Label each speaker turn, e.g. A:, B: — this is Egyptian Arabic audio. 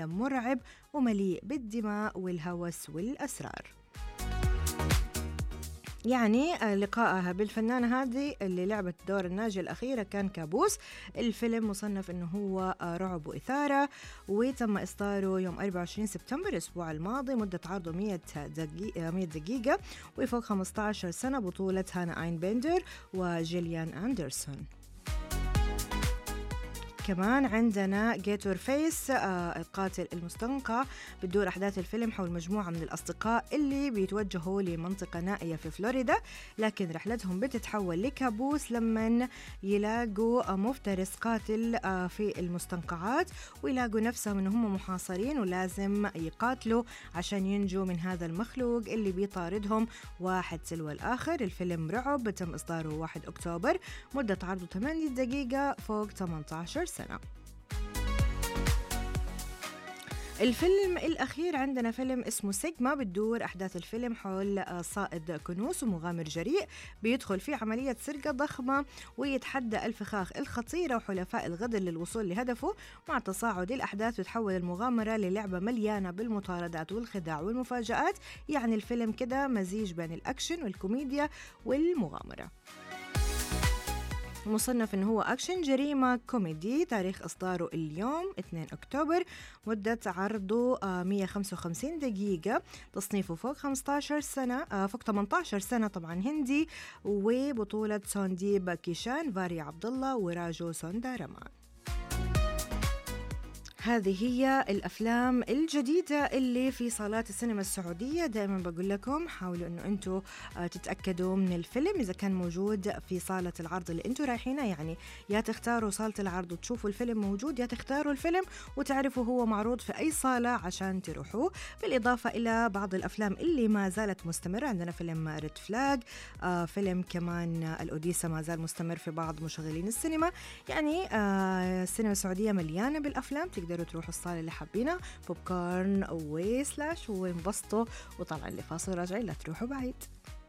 A: عالم مرعب ومليء بالدماء والهوس والأسرار يعني آه، لقائها بالفنانة هذه اللي لعبت دور الناجية الأخيرة كان كابوس الفيلم مصنف أنه هو آه، رعب وإثارة وتم إصداره يوم 24 سبتمبر الأسبوع الماضي مدة عرضه 100 دقيقة, 100 دقيقة وفوق 15 سنة بطولة هانا آين بندر وجيليان أندرسون كمان عندنا جيتور فيس آه القاتل المستنقع بتدور أحداث الفيلم حول مجموعة من الأصدقاء اللي بيتوجهوا لمنطقة نائية في فلوريدا لكن رحلتهم بتتحول لكابوس لما يلاقوا مفترس قاتل آه في المستنقعات ويلاقوا نفسهم إن هم محاصرين ولازم يقاتلوا عشان ينجوا من هذا المخلوق اللي بيطاردهم واحد تلو الآخر الفيلم رعب تم إصداره 1 أكتوبر مدة عرضه 8 دقيقة فوق 18 سنة الفيلم الأخير عندنا فيلم اسمه سيجما بتدور أحداث الفيلم حول صائد كنوس ومغامر جريء بيدخل في عملية سرقة ضخمة ويتحدى الفخاخ الخطيرة وحلفاء الغدر للوصول لهدفه مع تصاعد الأحداث تتحول المغامرة للعبة مليانة بالمطاردات والخداع والمفاجآت يعني الفيلم كده مزيج بين الأكشن والكوميديا والمغامرة مصنف انه هو اكشن جريمه كوميدي تاريخ اصداره اليوم 2 اكتوبر مده عرضه 155 دقيقه تصنيفه فوق 15 سنه فوق 18 سنه طبعا هندي وبطوله سونديب كيشان فاري عبد الله وراجو سوندارمان هذه هي الافلام الجديده اللي في صالات السينما السعوديه دائما بقول لكم حاولوا انه انتم تتاكدوا من الفيلم اذا كان موجود في صاله العرض اللي انتم رايحينها يعني يا تختاروا صاله العرض وتشوفوا الفيلم موجود يا تختاروا الفيلم وتعرفوا هو معروض في اي صاله عشان تروحوا بالاضافه الى بعض الافلام اللي ما زالت مستمره عندنا فيلم ريد فلاج آه فيلم كمان الاوديسا ما زال مستمر في بعض مشغلين السينما يعني آه السينما السعوديه مليانه بالافلام تقدر تقدروا تروحوا الصالة اللي حابينها بوب كورن وسلاش وانبسطوا وطلع اللي فاصل راجعين لا تروحوا بعيد